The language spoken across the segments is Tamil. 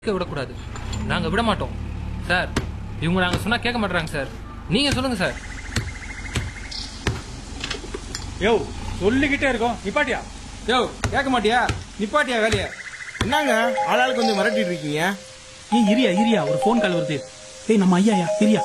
கேட்க விடக்கூடாது நாங்க விட மாட்டோம் சார் இவங்க நாங்க சொன்னா கேட்க மாட்டாங்க சார் நீங்க சொல்லுங்க சார் யோ சொல்லிக்கிட்டே இருக்கோம் நிப்பாட்டியா யோ கேட்க மாட்டியா நிப்பாட்டியா வேலைய என்னங்க ஆளாளுக்கு கொஞ்சம் மிரட்டிட்டு இருக்கீங்க ஏய் இரியா இரியா ஒரு ஃபோன் கால் வருது ஏய் நம்ம ஐயாயா இரியா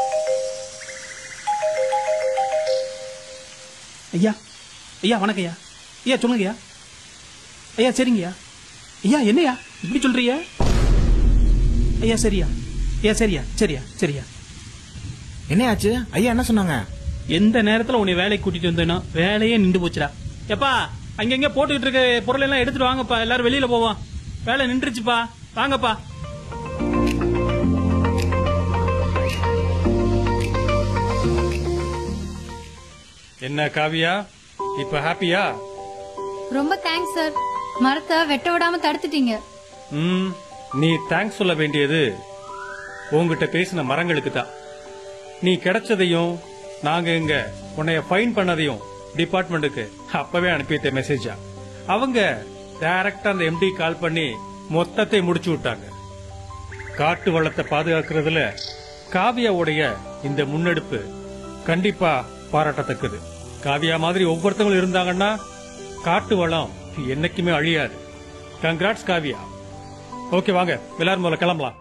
ஐயா ஐயா வணக்கம் ஐயா ஐயா சொல்லுங்க ஐயா ஐயா சரிங்கய்யா ஐயா என்னய்யா இப்படி சொல்றீங்க ஐயா சரியா ஐயா சரியா சரியா சரியா என்ன ஆச்சு ஐயா என்ன சொன்னாங்க எந்த நேரத்துல உன்னை வேலைக்கு கூட்டிட்டு வந்தேனோ வேலையே நின்று போச்சுடா எப்பா அங்கங்க போட்டுக்கிட்டு இருக்க பொருள் எல்லாம் எடுத்துட்டு வாங்கப்பா எல்லாரும் வெளியில போவோம் வேலை நின்றுச்சுப்பா வாங்கப்பா என்ன காவியா இப்ப ஹாப்பியா ரொம்ப தேங்க்ஸ் சார் மரத்தை வெட்ட விடாம தடுத்துட்டீங்க ம் நீ தேங்க்ஸ் சொல்ல வேண்டியது உன்கிட்ட பேசின மரங்களுக்கு தான் நீ கிடைச்சதையும் நாங்க இங்க உன்னைய ஃபைன் பண்ணதையும் டிபார்ட்மெண்ட்டுக்கு அப்பவே அனுப்பிட்ட மெசேஜா அவங்க டைரக்டா அந்த எம்டி கால் பண்ணி மொத்தத்தை முடிச்சு விட்டாங்க காட்டு வளத்தை பாதுகாக்கிறதுல காவியாவுடைய இந்த முன்னெடுப்பு கண்டிப்பா பாராட்டத்தக்கது காவியா மாதிரி ஒவ்வொருத்தவங்களும் இருந்தாங்கன்னா காட்டு வளம் என்னைக்குமே அழியாது கங்க்ராட்ஸ் காவியா ஓகே வாங்க எல்லாரும் முதல்ல கிளம்பலாம்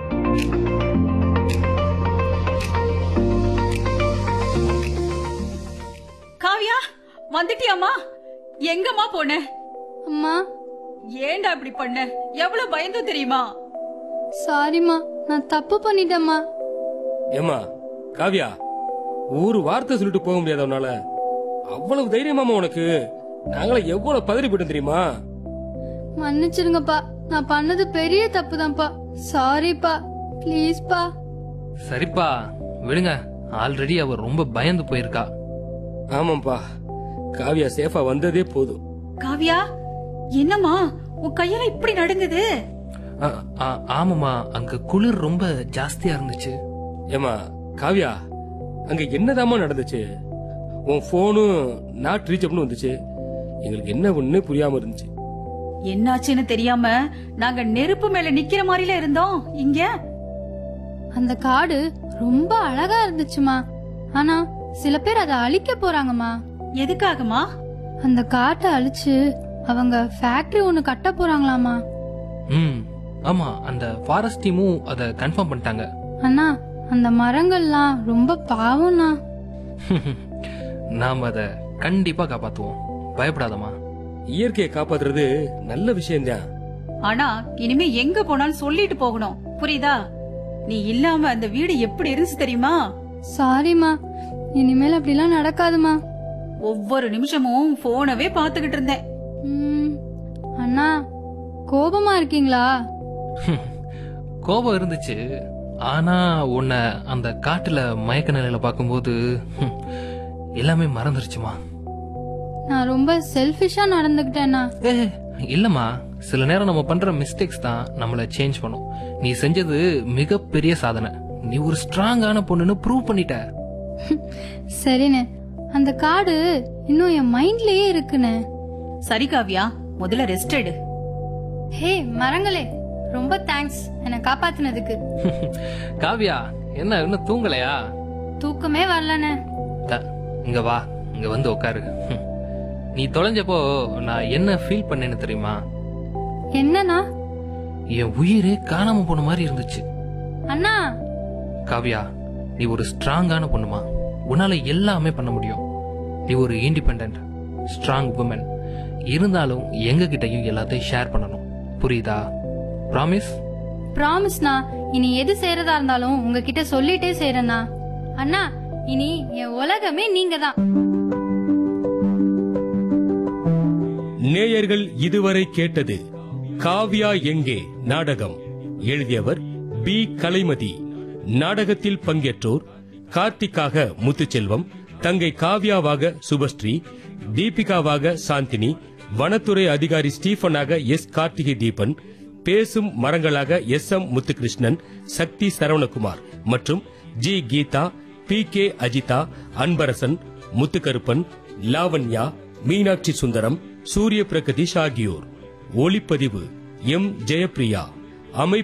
காவியா வந்துட்டியாமா எங்கம்மா போன அம்மா ஏன்டா இப்படி பண்ண எவ்வளவு பயந்தோம் தெரியுமா சாரிம்மா நான் தப்பு பண்ணிட்டேம்மா ஏமா காவியா ஒரு வார்த்தை சொல்லிட்டு போக முடியாது உன்னால அவ்வளவு தைரியமாமா உனக்கு நாங்கள எவ்வளவு பதறி போயிட்டோம் தெரியுமா மன்னிச்சிருங்கப்பா நான் பண்ணது பெரிய தப்புதான்ப்பா சாரிப்பா ப்ளீஸ்ப்பா சரிப்பா விடுங்க ஆல்ரெடி அவர் ரொம்ப பயந்து போயிருக்கா ஆமாப்பா காவியா சேஃபா வந்ததே போதும் காவியா என்னம்மா உன் கையெல்லாம் இப்படி நடுங்குது ஆ, ஆ, ஆமாம்மா அங்க குளிர் ரொம்ப ஜாஸ்தியா இருந்துச்சு ஏமா காவியா அங்க என்னதாம்மா நடந்துச்சு உன் போனும் நாட் ரீச்சப்னு வந்துச்சு எங்களுக்கு என்ன ஒண்ணு புரியாம இருந்துச்சு என்னாச்சுன்னு தெரியாம நாங்க நெருப்பு மேல நிக்கிற மாதிரில இருந்தோம் இங்க அந்த காடு ரொம்ப அழகா இருந்துச்சுமா ஆனா சில பேர் அதை அழிக்க போறாங்கம்மா எதுக்காகமா அந்த காட்டை அழிச்சு அவங்க ஃபேக்டரி ஒண்ணு கட்ட போறாங்களாமா ம் ஆமா அந்த ஃபாரஸ்ட் டீமும் அதை கன்ஃபார்ம் பண்ணிட்டாங்க அண்ணா அந்த மரங்கள்லாம் ரொம்ப பாவம்ண்ணா நாம அதை கண்டிப்பா காப்பாத்துவோம் பயப்படாதம்மா இயற்கையை காப்பாத்துறது நல்ல விஷயம்தான் ஆனா இனிமே எங்க போனாலும் சொல்லிட்டு போகணும் புரியுதா நீ இல்லாம அந்த வீடு எப்படி இருந்துச்சு தெரியுமா சாரிம்மா இனிமேல் அப்படிலாம் நடக்காதுமா ஒவ்வொரு நிமிஷமும் போனவே பாத்துக்கிட்டு இருந்தேன் ம், அண்ணா கோபமா இருக்கீங்களா கோபம் இருந்துச்சு ஆனா உன்னை அந்த காட்டுல மயக்க நிலையில பார்க்கும்போது ஹம், எல்லாமே மறந்துருச்சுமா நான் ரொம்ப செல்ஃபிஷா நடந்துக்கிட்டேண்ணா ஏ இல்லம்மா சில நேரம் நம்ம பண்ற மிஸ்டேக்ஸ் தான் நம்மள சேஞ்ச் பண்ணும் நீ செஞ்சது மிகப்பெரிய சாதனை நீ ஒரு ஸ்ட்ராங்கான பொண்ணுன்னு ப்ரூவ் பண்ணிட்ட சரிண்ணே அந்த காடு இன்னும் என் மைண்ட்லயே இருக்குண்ணே சரி காவியா முதல்ல ரெஸ்ட் எடு ஹே மரங்களே ரொம்ப தேங்க்ஸ் என்னை காப்பாத்துனதுக்கு காவியா என்ன இன்னும் தூங்கலையா தூக்கமே வரலண்ணே த, இங்க வா இங்க வந்து உட்காரு ஹம். நீ தொலைஞ்சப்போ நான் என்ன ஃபீல் பண்ணேன்னு தெரியுமா என்னண்ணா என் உயிரே காணாம போன மாதிரி இருந்துச்சு அண்ணா காவியா நீ ஒரு ஸ்ட்ராங்கான பொண்ணுமா உன்னால எல்லாமே பண்ண முடியும் நீ ஒரு இண்டிபெண்ட் ஸ்ட்ராங் உமன் இருந்தாலும் எங்க கிட்டயும் எல்லாத்தையும் ஷேர் பண்ணணும் புரியுதா ப்ராமிஸ் ப்ராமிஸ்ண்ணா இனி எது செய்யறதா இருந்தாலும் உங்ககிட்ட சொல்லிட்டே செய்யறேண்ணா அண்ணா இனி என் உலகமே நீங்க தான் நேயர்கள் இதுவரை கேட்டது காவ்யா எங்கே நாடகம் எழுதியவர் பி கலைமதி நாடகத்தில் பங்கேற்றோர் கார்த்திக்காக முத்துச்செல்வம் தங்கை காவ்யாவாக சுபஸ்ரீ தீபிகாவாக சாந்தினி வனத்துறை அதிகாரி ஸ்டீபனாக எஸ் கார்த்திகை தீபன் பேசும் மரங்களாக எஸ் எம் முத்துகிருஷ்ணன் சக்தி சரவணகுமார் மற்றும் G Geetha P K Ajitha Anbarasan Muthukaruppan Lavanya Meenakshi Sundaram Surya Pragadeesh ஆகியோர் ஒளிப்பதிவு எம் ஜெயப்பிரியா அமைப்பு